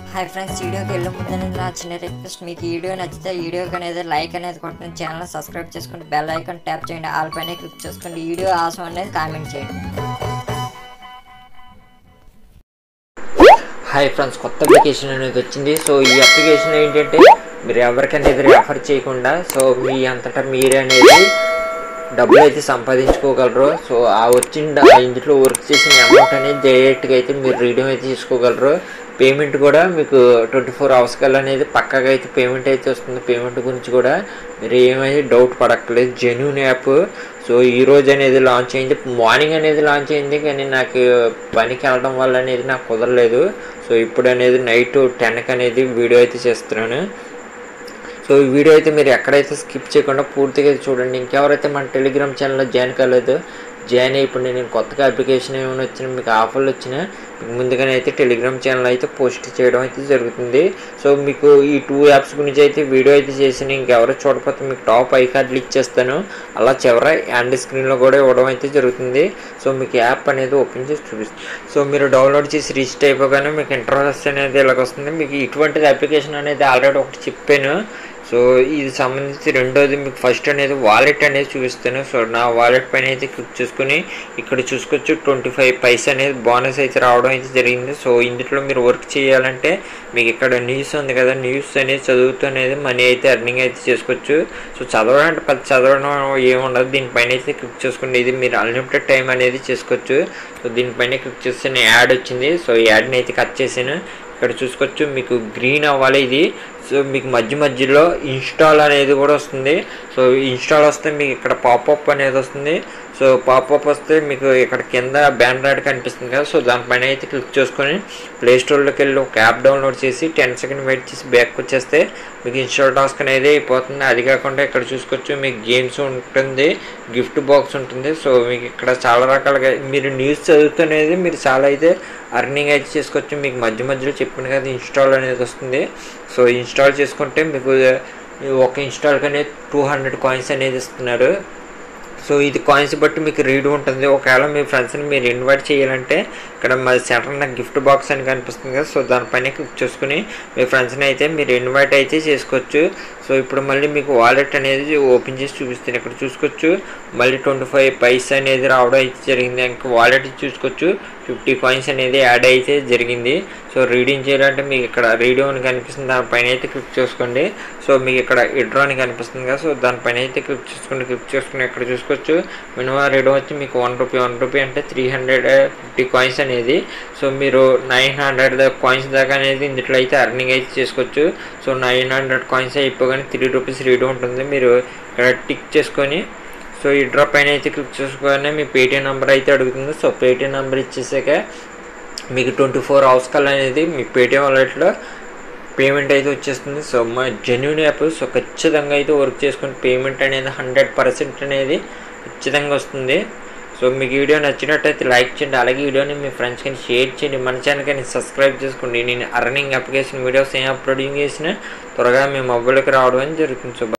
hi friends వీడియోకి వెళ్ళే ముందు అనేది నా చిన్న రిక్వెస్ట్ మీకు ఈ వీడియో నచ్చితే ఈ వీడియోకి అనేది లైక్ అనేది కొట్టండి ఛానల్ సబ్స్క్రైబ్ చేసుకోండి బెల్ ఐకాన్ ట్యాప్ చేయండి ఆల్ పైన క్లిక్ చేసుకోండి ఈ వీడియో ఆసం అనేది కామెంట్ చేయండి హాయ్ ఫ్రెండ్స్ కొత్త అప్లికేషన్ అనేది వచ్చింది సో ఈ అప్లికేషన్ ఏంటంటే మీరు ఎవరికనేది రెఫర్ చేయకుండా సో మీ అంతటా మీరే అనేది డబ్బులు అయితే సంపాదించుకోగలరు సో ఆ వచ్చిన ఆ ఇందులో వర్క్ చేసిన అమౌంట్ అనేది డైరెక్ట్గా అయితే మీరు రీడింగ్ అయితే తీసుకోగలరు పేమెంట్ కూడా మీకు ట్వంటీ ఫోర్ అవర్స్ కల్లా అనేది పక్కాగా అయితే పేమెంట్ అయితే వస్తుంది పేమెంట్ గురించి కూడా మీరు ఏమైతే డౌట్ పడక్కలేదు జెన్యున్ యాప్ సో ఈ రోజు అనేది లాంచ్ అయింది మార్నింగ్ అనేది లాంచ్ అయింది కానీ నాకు పనికి వెళ్ళడం వల్ల అనేది నాకు కుదరలేదు సో ఇప్పుడు అనేది నైట్ టెన్కి అనేది వీడియో అయితే చేస్తున్నాను సో ఈ వీడియో అయితే మీరు ఎక్కడైతే స్కిప్ చేయకుండా పూర్తిగా చూడండి ఇంకెవరైతే మన టెలిగ్రామ్ ఛానల్లో జాయిన్ కాలేదు జాయిన్ అయిపోయి నేను కొత్తగా అప్లికేషన్ ఏమైనా వచ్చినా మీకు ఆఫర్లు వచ్చినా మీకు ముందుగానే అయితే టెలిగ్రామ్ ఛానల్ అయితే పోస్ట్ చేయడం అయితే జరుగుతుంది సో మీకు ఈ టూ యాప్స్ గురించి అయితే వీడియో అయితే చేసిన ఇంకెవరో చూడకపోతే మీకు టాప్ ఐ కార్డులు ఇచ్చేస్తాను అలా చివర హ్యాండ్ స్క్రీన్లో కూడా ఇవ్వడం అయితే జరుగుతుంది సో మీకు యాప్ అనేది ఓపెన్ చేసి చూపిస్తుంది సో మీరు డౌన్లోడ్ చేసి రిజిస్టర్ అయిపోగానే మీకు ఇంటర్ఫేస్ అనేది ఇలాగ వస్తుంది మీకు ఇటువంటిది అప్లికేషన్ అనేది ఆల్రెడీ ఒకటి చెప్పాను సో ఇది సంబంధించి రెండోది మీకు ఫస్ట్ అనేది వాలెట్ అనేది చూపిస్తాను సో నా వాలెట్ పైన అయితే క్లిక్ చేసుకుని ఇక్కడ చూసుకోవచ్చు ట్వంటీ ఫైవ్ పైస్ అనేది బోనస్ అయితే రావడం అయితే జరిగింది సో ఇందులో మీరు వర్క్ చేయాలంటే మీకు ఇక్కడ న్యూస్ ఉంది కదా న్యూస్ అనేది చదువుతూ అనేది మనీ అయితే ఎర్నింగ్ అయితే చేసుకోవచ్చు సో చదవడం అంటే పెద్ద చదవడం ఏముండదు దీనిపైన అయితే క్లిక్ చేసుకోండి ఇది మీరు అన్లిమిటెడ్ టైం అనేది చేసుకోవచ్చు సో దీనిపైన క్లిక్ చేస్తే యాడ్ వచ్చింది సో ఈ యాడ్ని అయితే కట్ చేసాను ఇక్కడ చూసుకోవచ్చు మీకు గ్రీన్ అవ్వాలి ఇది సో మీకు మధ్య మధ్యలో ఇన్స్టాల్ అనేది కూడా వస్తుంది సో ఇన్స్టాల్ వస్తే మీకు ఇక్కడ పాపప్ అనేది వస్తుంది సో పాపప్ వస్తే మీకు ఇక్కడ కింద బ్యాన్ రాడ్ కనిపిస్తుంది కదా సో దానిపైన అయితే క్లిక్ చేసుకొని ప్లే స్టోర్లోకి వెళ్ళి ఒక యాప్ డౌన్లోడ్ చేసి టెన్ సెకండ్ వెయిట్ చేసి బ్యాక్ వచ్చేస్తే మీకు ఇన్స్టాల్ టాస్క్ అనేది అయిపోతుంది అది కాకుండా ఇక్కడ చూసుకోవచ్చు మీకు గేమ్స్ ఉంటుంది గిఫ్ట్ బాక్స్ ఉంటుంది సో మీకు ఇక్కడ చాలా రకాలుగా మీరు న్యూస్ చదువుతునేది మీరు చాలా అయితే అర్నింగ్ అయితే చేసుకోవచ్చు మీకు మధ్య మధ్యలో చెప్పిన కదా ఇన్స్టాల్ అనేది వస్తుంది సో ఇన్స్టాల్ చేసుకుంటే మీకు ఒక ఇన్స్టాల్కి అనేది టూ హండ్రెడ్ కాయిన్స్ అనేది ఇస్తున్నారు సో ఇది కాయిన్స్ బట్టి మీకు రీడ్ ఉంటుంది ఒకవేళ మీ ఫ్రెండ్స్ని మీరు ఇన్వైట్ చేయాలంటే ఇక్కడ మా సెంటర్ నాకు గిఫ్ట్ బాక్స్ అని కనిపిస్తుంది కదా సో దానిపైన క్లిక్ చేసుకుని మీ ఫ్రెండ్స్ని అయితే మీరు ఇన్వైట్ అయితే చేసుకోవచ్చు సో ఇప్పుడు మళ్ళీ మీకు వాలెట్ అనేది ఓపెన్ చేసి చూపిస్తాను ఇక్కడ చూసుకోవచ్చు మళ్ళీ ట్వంటీ ఫైవ్ పైస్ అనేది రావడం అయితే జరిగింది ఇంకా వాలెట్ చూసుకోవచ్చు ఫిఫ్టీ కాయిన్స్ అనేది యాడ్ అయితే జరిగింది సో రీడింగ్ చేయాలంటే మీకు ఇక్కడ రీడియో అని కనిపిస్తుంది దానిపైన అయితే క్లిక్ చేసుకోండి సో మీకు ఇక్కడ ఇడ్రో అని కనిపిస్తుంది కదా సో దానిపైన అయితే క్లిక్ చేసుకోండి క్లిక్ చేసుకుని ఇక్కడ చూసుకోవచ్చు మినిమం రీడో వచ్చి మీకు వన్ రూపీ వన్ రూపీ అంటే త్రీ హండ్రెడ్ ఫిఫ్టీ కాయిన్స్ అనేది సో మీరు నైన్ హండ్రెడ్ కాయిన్స్ దాకా అనేది ఇందులో అయితే అర్నింగ్ అయితే చేసుకోవచ్చు సో నైన్ హండ్రెడ్ కాయిన్స్ అయిపోగానే త్రీ రూపీస్ రీడో ఉంటుంది మీరు ఇక్కడ టిక్ చేసుకొని సో ఈ డ్రాప్ పైన అయితే క్లిక్ చేసుకోగానే మీ పేటిఎం నెంబర్ అయితే అడుగుతుంది సో పేటిఎం నెంబర్ ఇచ్చేసాక మీకు ట్వంటీ ఫోర్ అవర్స్ కల్లా అనేది మీ పేటిఎం వాలెట్లో పేమెంట్ అయితే వచ్చేస్తుంది సో మా జెన్యున్ యాప్ సో ఖచ్చితంగా అయితే వర్క్ చేసుకుని పేమెంట్ అనేది హండ్రెడ్ పర్సెంట్ అనేది ఖచ్చితంగా వస్తుంది సో మీకు వీడియో నచ్చినట్టయితే లైక్ చేయండి అలాగే వీడియోని మీ ఫ్రెండ్స్ కానీ షేర్ చేయండి మన ఛానల్ కానీ సబ్స్క్రైబ్ చేసుకోండి నేను అర్నింగ్ అప్లికేషన్ వీడియోస్ ఏం అప్లోడింగ్ చేసినా త్వరగా మీ మొబైల్కి రావడం అని జరుగుతుంది సో